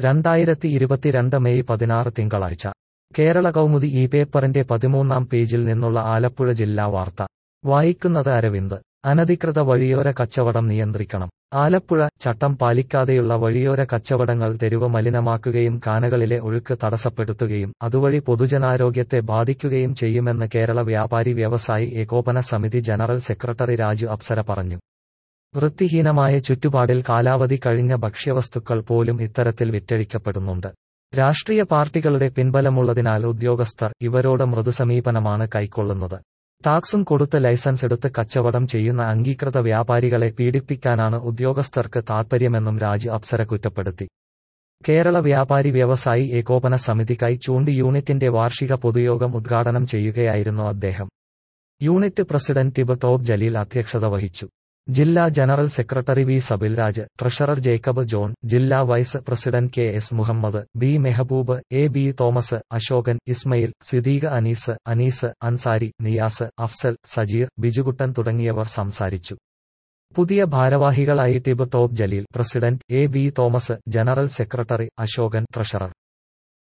രണ്ടായിരത്തി ഇരുപത്തിരണ്ട് മെയ് പതിനാറ് തിങ്കളാഴ്ച കേരള കൗമുദി ഈ പേപ്പറിന്റെ പതിമൂന്നാം പേജിൽ നിന്നുള്ള ആലപ്പുഴ ജില്ലാ വാർത്ത വായിക്കുന്നത് അരവിന്ദ് അനധികൃത വഴിയോര കച്ചവടം നിയന്ത്രിക്കണം ആലപ്പുഴ ചട്ടം പാലിക്കാതെയുള്ള വഴിയോര കച്ചവടങ്ങൾ തെരുവ് മലിനമാക്കുകയും കാനകളിലെ ഒഴുക്ക് തടസ്സപ്പെടുത്തുകയും അതുവഴി പൊതുജനാരോഗ്യത്തെ ബാധിക്കുകയും ചെയ്യുമെന്ന് കേരള വ്യാപാരി വ്യവസായി ഏകോപന സമിതി ജനറൽ സെക്രട്ടറി രാജു അപ്സര പറഞ്ഞു വൃത്തിഹീനമായ ചുറ്റുപാടിൽ കാലാവധി കഴിഞ്ഞ ഭക്ഷ്യവസ്തുക്കൾ പോലും ഇത്തരത്തിൽ വിറ്റഴിക്കപ്പെടുന്നുണ്ട് രാഷ്ട്രീയ പാർട്ടികളുടെ പിൻബലമുള്ളതിനാൽ ഉദ്യോഗസ്ഥർ ഇവരോട് മൃദുസമീപനമാണ് കൈക്കൊള്ളുന്നത് ടാക്സും കൊടുത്ത് ലൈസൻസ് എടുത്ത് കച്ചവടം ചെയ്യുന്ന അംഗീകൃത വ്യാപാരികളെ പീഡിപ്പിക്കാനാണ് ഉദ്യോഗസ്ഥർക്ക് താൽപര്യമെന്നും രാജു അപ്സര കുറ്റപ്പെടുത്തി കേരള വ്യാപാരി വ്യവസായി ഏകോപന സമിതിക്കായി ചൂണ്ടി യൂണിറ്റിന്റെ വാർഷിക പൊതുയോഗം ഉദ്ഘാടനം ചെയ്യുകയായിരുന്നു അദ്ദേഹം unit president Tip Top Jaleel അധ്യക്ഷത വഹിച്ചു ജില്ലാ general secretary V Sabilraj treasurer Jacob John ജില്ലാ vice president K S Muhammad B Mehboob A B Thomas Ashokan Ismail Siddique Anees Anees Ansari Niyas Afsal Sajeer Bijukuttan തുടങ്ങിയവർ സംസാരിച്ചു പുതിയ ഭാരവാഹികളായി Tip Top Jaleel president A B Thomas general secretary Ashokan treasurer